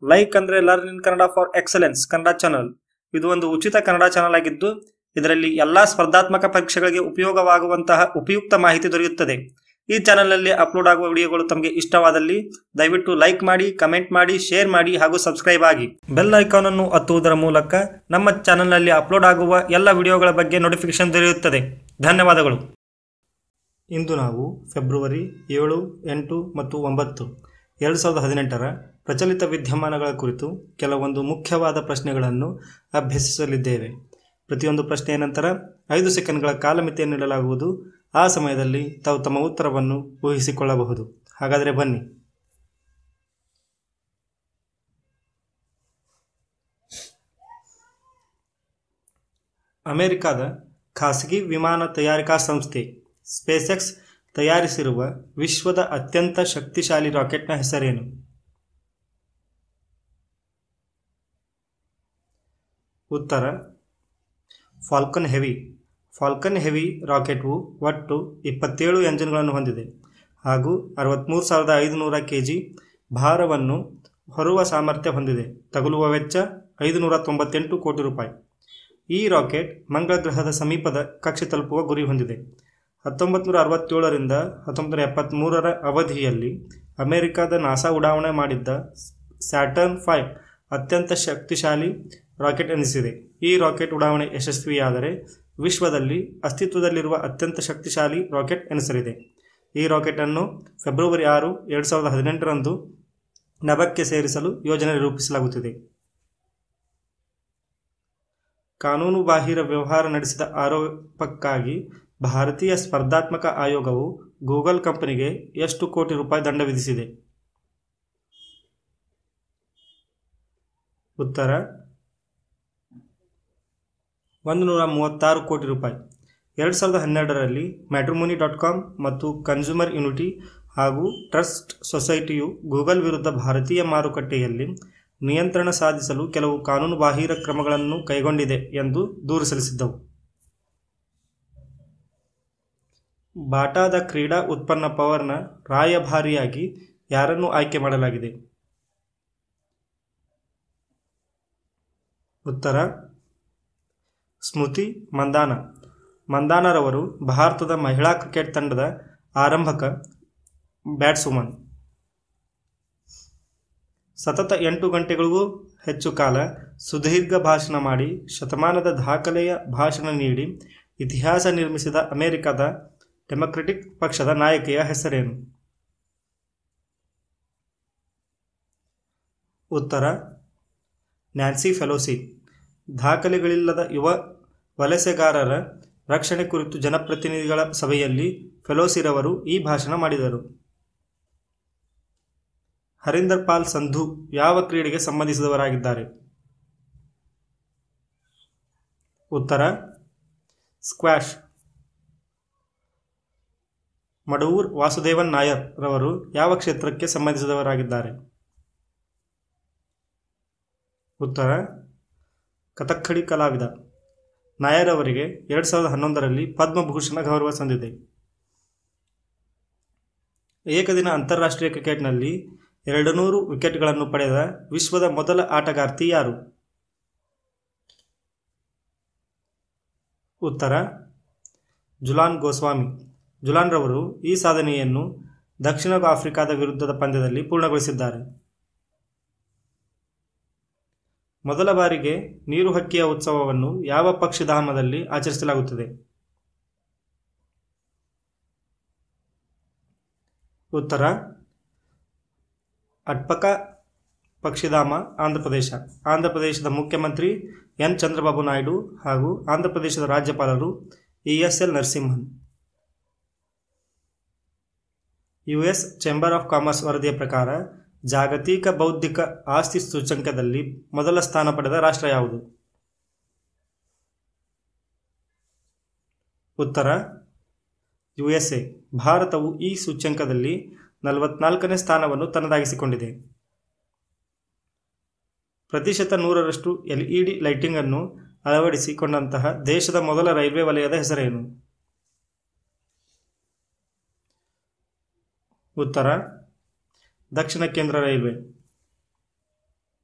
like ಅಂದ್ರೆ learn in Kannada for excellence Kannada channel ಇದು ಒಂದು ಉಚಿತ ಕನ್ನಡ ಚಾನಲ್ ಆಗಿದ್ದು ಇದರಲ್ಲಿ ಎಲ್ಲಾ ಸ್ಪರ್ಧಾತ್ಮಕ ಪರೀಕ್ಷೆಗಳಿಗೆ ಉಪಯೋಗವಾಗುವಂತಹ ಉಪಯುಕ್ತ ಮಾಹಿತಿ ದೊರೆಯುತ್ತದೆ ಈ ಚಾನಲ್ನಲ್ಲಿ ಅಪ್ಲೋಡ್ ಆಗುವ ವಿಡಿಯೋಗಳು ತಮಗೆ ಇಷ್ಟವಾದಲ್ಲಿ ದಯವಿಟ್ಟು ಲೈಕ್ ಮಾಡಿ ಕಮೆಂಟ್ ಮಾಡಿ ಶೇರ್ ಮಾಡಿ ಹಾಗೂ ಸಬ್ಸ್ಕ್ರೈಬ್ ಆಗಿ ಬೆಲ್ ಐಕಾನ್ ಅನ್ನು ಒತ್ತುವುದರ ಮೂಲಕ ನಮ್ಮ ಚಾನಲ್ನಲ್ಲಿ ಅಪ್ಲೋಡ್ ಆಗುವ ಎಲ್ಲ ವಿಡಿಯೋಗಳ ಬಗ್ಗೆ ನೋಟಿಫಿಕೇಶನ್ ದೊರೆಯುತ್ತದೆ ಧನ್ಯವಾದಗಳು ಇಂದು ನಾವು ಫೆಬ್ರವರಿ ಏಳು ಎಂಟು ಮತ್ತು ಒಂಬತ್ತು ಎರಡು ಸಾವಿರದ ಹದಿನೆಂಟರ ಪ್ರಚಲಿತ ವಿದ್ಯಮಾನಗಳ ಕುರಿತು ಕೆಲವೊಂದು ಮುಖ್ಯವಾದ ಪ್ರಶ್ನೆಗಳನ್ನು ಅಭ್ಯಸಿಸಲಿದ್ದೇವೆ ಪ್ರತಿಯೊಂದು ಪ್ರಶ್ನೆಯ ನಂತರ ಐದು ಸೆಕೆಂಡ್ಗಳ ಕಾಲಮಿತಿಯನ್ನು ನೀಡಲಾಗುವುದು ಆ ಸಮಯದಲ್ಲಿ ತಾವು ತಮ್ಮ ಉತ್ತರವನ್ನು ಊಹಿಸಿಕೊಳ್ಳಬಹುದು ಹಾಗಾದರೆ ಬನ್ನಿ ಅಮೆರಿಕದ ಖಾಸಗಿ ವಿಮಾನ ತಯಾರಿಕಾ ಸಂಸ್ಥೆ ಸ್ಪೇಸೆಕ್ಸ್ ತಯಾರಿಸಿರುವ ವಿಶ್ವದ ಅತ್ಯಂತ ಶಕ್ತಿಶಾಲಿ ರಾಕೆಟ್ನ ಹೆಸರೇನು ಉತ್ತರ ಫಾಲ್ಕನ್ ಹೆವಿ ಫಾಲ್ಕನ್ ಹೆವಿ ರಾಕೆಟ್ವು ಒಟ್ಟು ಇಪ್ಪತ್ತೇಳು ಎಂಜಿನ್ಗಳನ್ನು ಹೊಂದಿದೆ ಹಾಗೂ ಅರವತ್ತ್ಮೂರು ಸಾವಿರದ ಐದುನೂರ ಕೆ ಜಿ ಭಾರವನ್ನು ಹೊರುವ ಸಾಮರ್ಥ್ಯ ಹೊಂದಿದೆ ತಗುಲುವ ವೆಚ್ಚ ಐದುನೂರ ತೊಂಬತ್ತೆಂಟು ಕೋಟಿ ರೂಪಾಯಿ ಈ ರಾಕೆಟ್ ಮಂಗಳ ಗ್ರಹದ ಸಮೀಪದ ಕಕ್ಷೆ ತಲುಪುವ ಗುರಿ ಹೊಂದಿದೆ ಹತ್ತೊಂಬತ್ತು ನೂರ ಅರವತ್ತೇಳರಿಂದ ಹತ್ತೊಂಬತ್ತು ನೂರ ಎಪ್ಪತ್ತ್ಮೂರರ ಅವಧಿಯಲ್ಲಿ ಅಮೆರಿಕದ ನಾಸಾ ಉಡಾವಣೆ ಮಾಡಿದ್ದ ಸ್ಯಾಟರ್ನ್ ಫೈವ್ ಅತ್ಯಂತ ಶಕ್ತಿಶಾಲಿ ರಾಕೆಟ್ ಎನಿಸಿದೆ ಈ ರಾಕೆಟ್ ಉಡಾವಣೆ ಯಶಸ್ವಿಯಾದರೆ ವಿಶ್ವದಲ್ಲಿ ಅಸ್ತಿತ್ವದಲ್ಲಿರುವ ಅತ್ಯಂತ ಶಕ್ತಿಶಾಲಿ ರಾಕೆಟ್ ಎನಿಸಲಿದೆ ಈ ರಾಕೆಟನ್ನು ಫೆಬ್ರವರಿ ಆರು ಎರಡು ಸಾವಿರದ ಹದಿನೆಂಟರಂದು ನಭಕ್ಕೆ ಸೇರಿಸಲು ಯೋಜನೆ ರೂಪಿಸಲಾಗುತ್ತಿದೆ ಕಾನೂನುಬಾಹಿರ ವ್ಯವಹಾರ ನಡೆಸಿದ ಆರೋಪಕ್ಕಾಗಿ ಭಾರತೀಯ ಸ್ಪರ್ಧಾತ್ಮಕ ಆಯೋಗವು ಗೂಗಲ್ ಕಂಪನಿಗೆ ಎಷ್ಟು ಕೋಟಿ ರೂಪಾಯಿ ದಂಡ ವಿಧಿಸಿದೆ ಉತ್ತರ ಒಂದು ನೂರ ಮೂವತ್ತಾರು ಕೋಟಿ ರೂಪಾಯಿ ಎರಡು ಸಾವಿರದ ಹನ್ನೆರಡರಲ್ಲಿ ಮ್ಯಾಟ್ರಿಮೋನಿ ಡಾಟ್ ಕಾಮ್ ಮತ್ತು ಕನ್ಸ್ಯೂಮರ್ ಯುನಿಟಿ ಹಾಗೂ ಟ್ರಸ್ಟ್ ಸೊಸೈಟಿಯು ಗೂಗಲ್ ವಿರುದ್ಧ ಭಾರತೀಯ ಮಾರುಕಟ್ಟೆಯಲ್ಲಿ ನಿಯಂತ್ರಣ ಸಾಧಿಸಲು ಕೆಲವು ಕಾನೂನುಬಾಹಿರ ಕ್ರಮಗಳನ್ನು ಕೈಗೊಂಡಿದೆ ಎಂದು ದೂರು ಸಲ್ಲಿಸಿದ್ದವು ಬಾಟಾದ ಕ್ರೀಡಾ ಉತ್ಪನ್ನ ಪವರ್ನ ರಾಯಭಾರಿಯಾಗಿ ಯಾರನ್ನು ಆಯ್ಕೆ ಮಾಡಲಾಗಿದೆ ಉತ್ತರ ಸ್ಮೃತಿ ಮಂದಾನ ಮಂದಾನರವರು ಭಾರತದ ಮಹಿಳಾ ಕ್ರಿಕೆಟ್ ತಂಡದ ಆರಂಭಕ ಬ್ಯಾಟ್ಸ್ವುಮನ್ ಸತತ ಎಂಟು ಗಂಟೆಗಳಿಗೂ ಹೆಚ್ಚು ಕಾಲ ಸುದೀರ್ಘ ಭಾಷಣ ಮಾಡಿ ಶತಮಾನದ ದಾಖಲೆಯ ಭಾಷಣ ನೀಡಿ ಇತಿಹಾಸ ನಿರ್ಮಿಸಿದ ಅಮೆರಿಕದ ಡೆಮೊಕ್ರೆಟಿಕ್ ಪಕ್ಷದ ನಾಯಕಿಯ ಹೆಸರೇನು ಉತ್ತರ ನ್ಯಾನ್ಸಿ ಫೆಲೋಸಿ ದಾಖಲೆಗಳಿಲ್ಲದ ಯುವ ವಲಸೆಗಾರರ ರಕ್ಷಣೆ ಕುರಿತು ಜನಪ್ರತಿನಿಧಿಗಳ ಸಭೆಯಲ್ಲಿ ಫೆಲೋಸಿರವರು ಈ ಭಾಷಣ ಮಾಡಿದರು ಹರೀಂದರ್ ಪಾಲ್ ಸಂಧು ಯಾವ ಕ್ರೀಡೆಗೆ ಸಂಬಂಧಿಸಿದವರಾಗಿದ್ದಾರೆ ಉತ್ತರ ಸ್ಕ್ವಾಷ್ ಮಡವೂರ್ ವಾಸುದೇವನ್ ನಾಯರ್ ರವರು ಯಾವ ಕ್ಷೇತ್ರಕ್ಕೆ ಸಂಬಂಧಿಸಿದವರಾಗಿದ್ದಾರೆ ಉತ್ತರ ಕಥಕ್ಕಳಿ ಕಲಾವಿದ ನಾಯರ್ ಅವರಿಗೆ ಎರಡು ಸಾವಿರದ ಹನ್ನೊಂದರಲ್ಲಿ ಪದ್ಮಭೂಷಣ ಗೌರವ ಸಂದಿದೆ ಏಕದಿನ ಅಂತಾರಾಷ್ಟ್ರೀಯ ಕ್ರಿಕೆಟ್ನಲ್ಲಿ ಎರಡು ನೂರು ವಿಕೆಟ್ಗಳನ್ನು ಪಡೆದ ವಿಶ್ವದ ಮೊದಲ ಆಟಗಾರ್ತಿ ಯಾರು ಉತ್ತರ ಜುಲಾನ್ ಗೋಸ್ವಾಮಿ ಜುಲಾನ್ ರವರು ಈ ಸಾಧನೆಯನ್ನು ದಕ್ಷಿಣ ಆಫ್ರಿಕಾದ ವಿರುದ್ಧದ ಪಂದ್ಯದಲ್ಲಿ ಪೂರ್ಣಗೊಳಿಸಿದ್ದಾರೆ ಮೊದಲ ಬಾರಿಗೆ ನೀರು ಹಕ್ಕಿಯ ಉತ್ಸವವನ್ನು ಯಾವ ಪಕ್ಷಿಧಾಮದಲ್ಲಿ ಆಚರಿಸಲಾಗುತ್ತದೆ ಉತ್ತರ ಅಟ್ಪಕ ಪಕ್ಷಿಧಾಮ ಆಂಧ್ರಪ್ರದೇಶ ಆಂಧ್ರಪ್ರದೇಶದ ಮುಖ್ಯಮಂತ್ರಿ ಎನ್ ಚಂದ್ರಬಾಬು ನಾಯ್ಡು ಹಾಗೂ ಆಂಧ್ರಪ್ರದೇಶದ ರಾಜ್ಯಪಾಲರು E S L Narasimhan U S chamber of commerce ವರದಿಯ ಪ್ರಕಾರ ಜಾಗತಿಕ ಬೌದ್ಧಿಕ ಆಸ್ತಿ ಸೂಚ್ಯಂಕದಲ್ಲಿ ಮೊದಲ ಸ್ಥಾನ ಪಡೆದ ರಾಷ್ಟ್ರ ಯಾವುದು ಉತ್ತರ ಯು ಎಸ್ ಎ ಭಾರತವು ಈ ಸೂಚ್ಯಂಕದಲ್ಲಿ ನಲವತ್ನಾಲ್ಕನೇ ಸ್ಥಾನವನ್ನು ತನ್ನದಾಗಿಸಿಕೊಂಡಿದೆ ಪ್ರತಿಶತ ನೂರರಷ್ಟು ಎಲ್ಇಡಿ ಲೈಟಿಂಗ್ ಅನ್ನು ಅಳವಡಿಸಿಕೊಂಡಂತಹ ದೇಶದ ಮೊದಲ ರೈಲ್ವೆ ವಲಯದ ಹೆಸರೇನು ಉತ್ತರ ದಕ್ಷಿಣ ಕೇಂದ್ರ ರೈಲ್ವೆ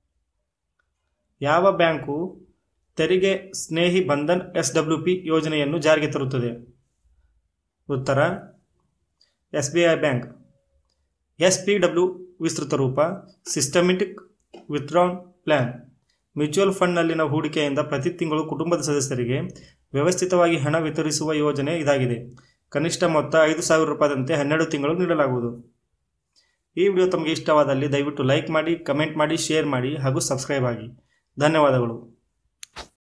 ಯಾವ ಬ್ಯಾಂಕು ತೆರಿಗೆ ಸ್ನೇಹಿ ಬಂಧನ್ ಎಸ್ ಡಬ್ಲ್ಯೂ ಪಿ ಯೋಜನೆಯನ್ನು ಜಾರಿಗೆ ತರುತ್ತದೆ ಉತ್ತರ S B I bank S P W ವಿಸ್ತೃತ ರೂಪ ಸಿಸ್ಟಮೆಟಿಕ್ ವಿತ್ಡ್ರಾನ್ ಪ್ಲ್ಯಾನ್ ಮ್ಯೂಚುವಲ್ ಫಂಡ್ನಲ್ಲಿನ ಹೂಡಿಕೆಯಿಂದ ಪ್ರತಿ ತಿಂಗಳು ಕುಟುಂಬದ ಸದಸ್ಯರಿಗೆ ವ್ಯವಸ್ಥಿತವಾಗಿ ಹಣ ವಿತರಿಸುವ ಯೋಜನೆ ಇದಾಗಿದೆ ಕನಿಷ್ಠ ಮೊತ್ತ ಐದು ಸಾವಿರ ರೂಪಾಯಿದಂತೆ ಹನ್ನೆರಡು ತಿಂಗಳು ನೀಡಲಾಗುವುದು ಈ ವಿಡಿಯೋ ತಮಗೆ ಇಷ್ಟವಾದಲ್ಲಿ ದಯವಿಟ್ಟು ಲೈಕ್ ಮಾಡಿ ಕಮೆಂಟ್ ಮಾಡಿ ಶೇರ್ ಮಾಡಿ ಹಾಗೂ ಸಬ್ಸ್ಕ್ರೈಬ್ ಆಗಿ ಧನ್ಯವಾದಗಳು